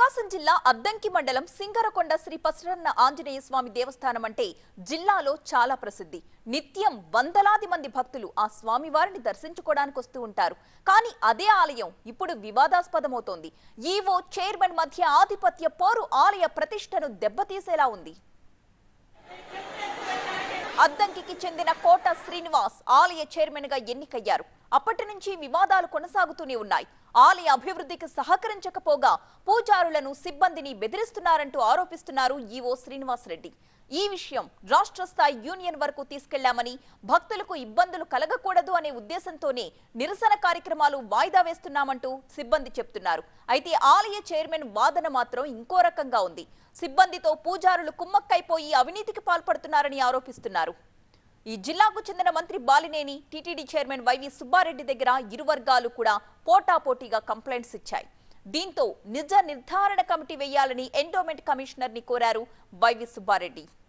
ప్రకాశం జిల్లా అద్దంకి మండలం సింగరకొండ శ్రీ పసురన్న ఆంజనేయ స్వామి దేవస్థానం అంటే జిల్లాలో చాలా ప్రసిద్ధి నిత్యం వందలాది మంది భక్తులు ఆ స్వామి వారిని దర్శించుకోవడానికి వస్తూ ఉంటారు కానీ అదే ఆలయం ఇప్పుడు వివాదాస్పదమవుతోంది ఈవో చైర్మన్ మధ్య ఆధిపత్య పోరు ఆలయ ప్రతిష్టను దెబ్బతీసేలా ఉంది అద్దంకికి చెందిన కోట శ్రీనివాస్ ఆలయ చైర్మన్ గా ఎన్నికయ్యారు అప్పటి నుంచి వివాదాలు కొనసాగుతూనే ఉన్నాయి ఆలయ అభివృద్ధికి సహకరించకపోగా పూజారులను సిబ్బందిని బెదిరిస్తున్నారంటూ ఆరోపిస్తున్నారు ఈవో శ్రీనివాస్ రెడ్డి ఈ విషయం రాష్ట్ర స్థాయి యూనియన్ వరకు తీసుకెళ్లామని భక్తులకు ఇబ్బందులు కలగకూడదు అనే ఉద్దేశంతోనే నిరసన కార్యక్రమాలు వాయిదా వేస్తున్నామంటూ సిబ్బంది చెప్తున్నారు అయితే ఆలయ చైర్మన్ వాదన మాత్రం ఇంకో రకంగా ఉంది సిబ్బందితో పూజారులు కుమ్మక్కైపోయి అవినీతికి పాల్పడుతున్నారని ఆరోపిస్తున్నారు ఈ జిల్లాకు చెందిన మంత్రి Balineni TTD chairman YV Subba Reddy దగ్గర ఇరు వర్గాలు కూడా పోటాపోటీగా కంప్లైంట్స్ ఇచ్చాయి దీంతో నిజ నిర్ధారణ కమిటీ వేయాలని ఎండోమెంట్ కమిషనర్ ని కోరారు వైవి సుబ్బారెడ్డి